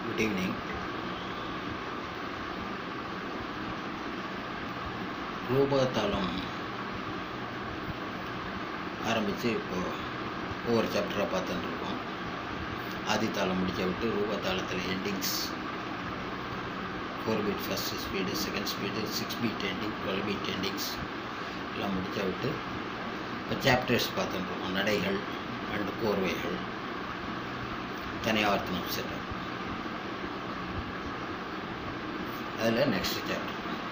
good evening ரூபதாளம் ஆரம்பித்து இப்போது ஒவ்வொரு சாப்டராக பார்த்துட்டு இருக்கோம் ஆதித்தாளம் முடிச்ச விட்டு ரூபதாளத்தில் endings four beat first speed second speed six beat ending twelve beat endings எல்லாம் முடிச்ச விட்டு இப்போ சாப்டர்ஸ் பார்த்துட்டு இருக்கோம் நடைகள் அண்டு கோர்வைகள் தனியாவர்த்தனம் செல்லும் அதில் நெக்ஸ்ட் சாப்டர்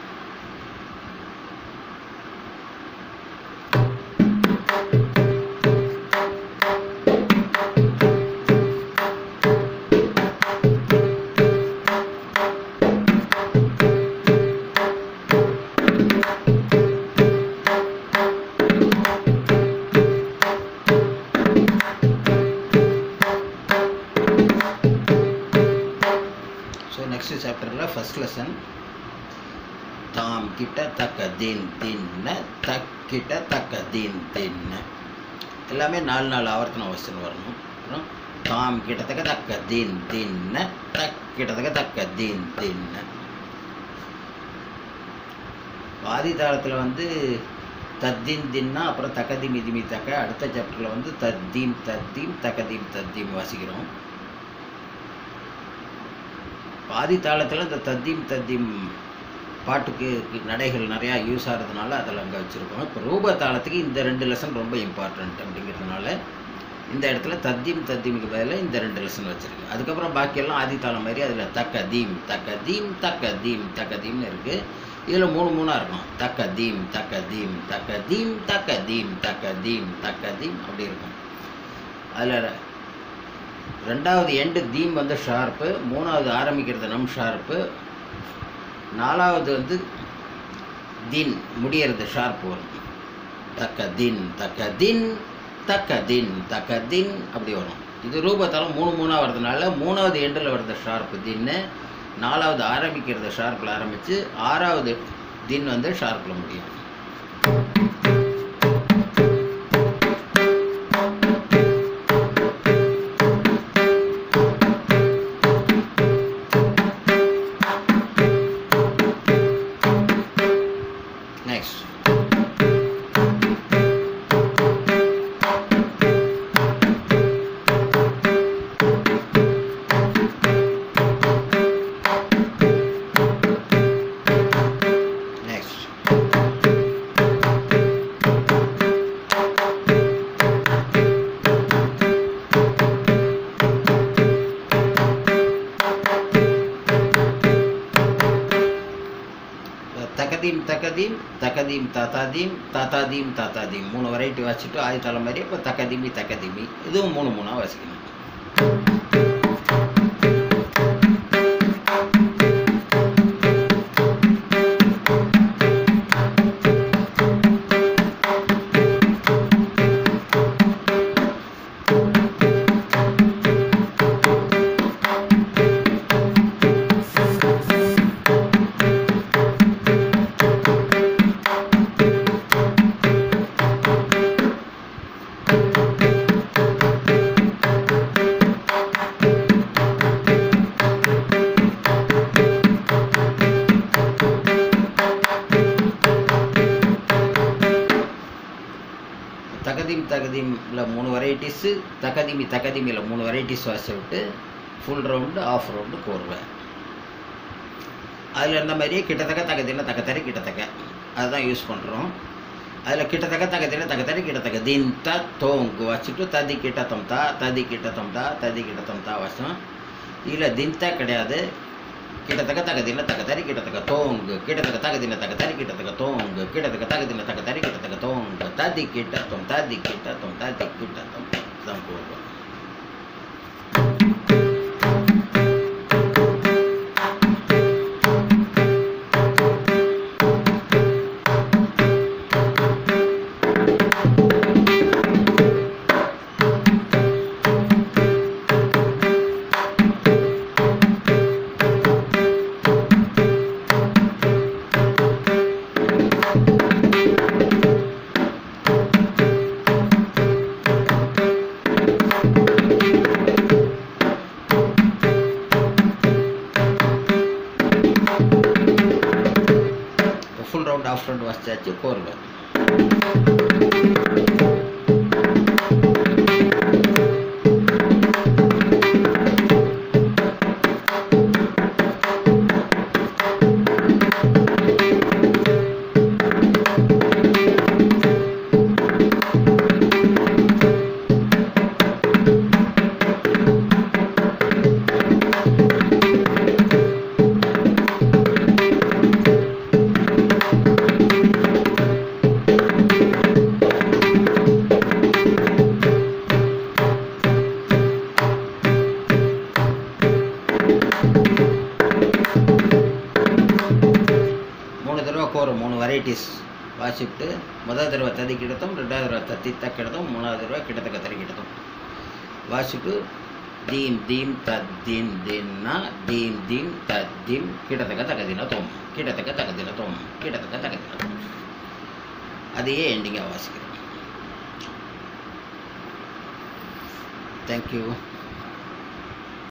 ஸோ நெக்ஸ்ட் சாப்டரில் ஃபஸ்ட் லெசன் தாம் கிட்ட தக்க தீன் தின்ன தக்கிட்ட தக்க தீன் தின்ன எல்லாமே நாலு நாலு ஆவர்த்தன வசனம் வரணும் அப்புறம் தாம் கிட்டத்தக்க தக்க தீன் தின்ன தக்கிட்டத்தக்க தக்க தீன் தின்ன ஆதி தாளத்தில் வந்து தத்தீம் தின்னா அப்புறம் தக்கதீம் இதுமி தக்க அடுத்த சாப்டரில் வந்து தத்தீம் தத்தீம் தக்கதீம் தத்தீம் வாசிக்கிறோம் பாதி தாளத்தில் இந்த தத்தீம் தத்தீம் பாட்டுக்கு நடைகள் நிறையா யூஸ் ஆகிறதுனால அதில் அங்கே வச்சுருக்கோம் இப்போ ரூப தாளத்துக்கு இந்த ரெண்டு லெசன் ரொம்ப இம்பார்ட்டண்ட் அப்படிங்கிறதுனால இந்த இடத்துல தத்தீம் தத்தீமுக்கு பதிலாக இந்த ரெண்டு லெசன் வச்சுருக்கு அதுக்கப்புறம் பாக்கியெல்லாம் ஆதி தாளம் மாதிரி அதில் தக்க தீம் தக்க தீம் தக்க தீம் தக்க தீம்னு இருக்குது இதில் மூணு மூணாக இருக்கும் தக்க தீம் தக்க தீம் தக்க தீம் தக்க தீம் தக்க தீம் தக்க தீம் அப்படி இருக்கும் அதில் ரெண்டாவது எண்டு தீம் வந்து ஷார்ப்பு மூணாவது ஆரம்பிக்கிறது நம் ஷார்ப்பு நாலாவது வந்து தின் முடியறது ஷார்ப் வரும் தக்க தின் தக்க தின் தக்க தின் தக்க தின் அப்படி வரும் இது ரூபத்தாலும் மூணு மூணாக வர்றதுனால மூணாவது எண்டில் வர்றது ஷார்ப்பு தின்னு நாலாவது ஆரம்பிக்கிறது ஷார்ப்பில் ஆரம்பித்து ஆறாவது தின் வந்து ஷார்ப்பில் முடியும் நெக்ஸ்ட் நெக்ஸ்ட் தகதீம் தகதீம் தகதீம் தாத்தாதீம் தாத்தாதீம் தாத்தாதீம் மூணு வெரைட்டி வாசிச்சுட்டு ஆதி தலை மாதிரி இப்போ தகதீமி தகதீமி இதுவும் மூணு மூணாக வாசிக்கணும் தகதீம் தகதீமில் மூணு வெரைட்டிஸு தகதீமி தகதீமியில் மூணு வெரைட்டிஸ் வாசி விட்டு ஃபுல் ரவுண்டு ஆஃப் ரவுண்டு கோருவேன் அதில் இருந்த மாதிரியே கிட்டத்தக்க தகதியில் தக்கத்தறி கிட்டத்தக்க அதுதான் யூஸ் பண்ணுறோம் அதில் கிட்டத்தக்க தகதியில் தக்கத்தறி கிட்டத்தக்க தின் த தோங்கு வச்சுட்டு ததி கிட்டத்தம் தா ததி கிட்டத்தம் தா ததி கிட்டத்தம் தா வச்சோம் இதில் தின்த கிடையாது கிட்டத்தக்க தகதியில் தக்கத்தறி கிட்டத்தக்க தோங்கு கிட்டத்தக்க தகதியில் தக்கத்தறி கிட்டத்தக்க தோங்கு கிட்டத்தக்க தகதியில் தக்கத்தறி கிட்டத்தக்க தோங்கு ததி கிட்டத்தம் ததி கிட்டத்தம் ததி கிட்டத்தம் தான் போடுவோம் வாசிச்சாச்சு கோர்வை மூணு தடவை கோரும் மூணு வெரைட்டிஸ் வாசிட்டு முதல் தடவை ததி கிடத்தும் ரெண்டாவது தடவை தத்தி தக்கிடத்தும் மூணாவது தடவை கிடத்தக்க தறி கிடத்தும் வாசிட்டு தீம் தீம் தத்தீம் தீன்னா தீம் தீம் தத்தீம் கிடத்தக்க தகதின தோம் கிடத்தக்க தகதின தோம் கிடத்தக்க தகதின தோம் அதையே எண்டிங்காக வாசிக்கிறோம் தேங்க்யூ